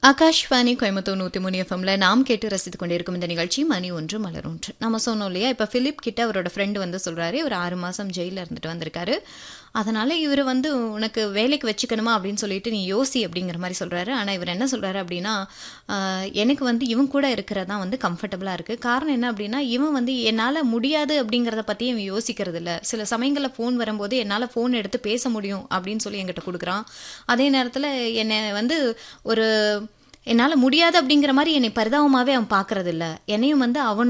ஆகாஷ்வாணி கோயம்புத்தூர் நூற்றி மூணு எஃப்எம்ல நாம் கேட்டு ரசித்து கொண்டிருக்கும் இந்த நிகழ்ச்சி மணி ஒன்று மலர் ஒன்று நம்ம சொன்னோம் இல்லையா இப்போ ஃபிலிப் கிட்ட அவரோட ஃப்ரெண்டு வந்து சொல்கிறாரு இவர் ஆறு மாதம் ஜெயிலில் இருந்துட்டு வந்திருக்காரு அதனால இவர் வந்து உனக்கு வேலைக்கு வச்சுக்கணுமா அப்படின்னு சொல்லிட்டு நீ யோசி அப்படிங்கிற மாதிரி சொல்கிறாரு ஆனால் இவர் என்ன சொல்கிறாரு அப்படின்னா ஆஹ், எனக்கு வந்து இவன் கூட இருக்கிறது தான் வந்து கம்ஃபர்டபுளாக இருக்குது காரணம் என்ன அப்படின்னா இவன் வந்து என்னால் முடியாது அப்படிங்கிறத பற்றி இவன் யோசிக்கிறது இல்லை சில சமயங்களில் ஃபோன் வரும்போது என்னால் ஃபோன் எடுத்து பேச முடியும் அப்படின்னு சொல்லி என்கிட்ட கொடுக்குறான் அதே நேரத்தில் என்னை வந்து ஒரு என்னால் முடியாது அப்படிங்கிற மாதிரி என்னை பரிதாபமாகவே அவன் பார்க்கறது இல்ல என்னையும் வந்து அவன்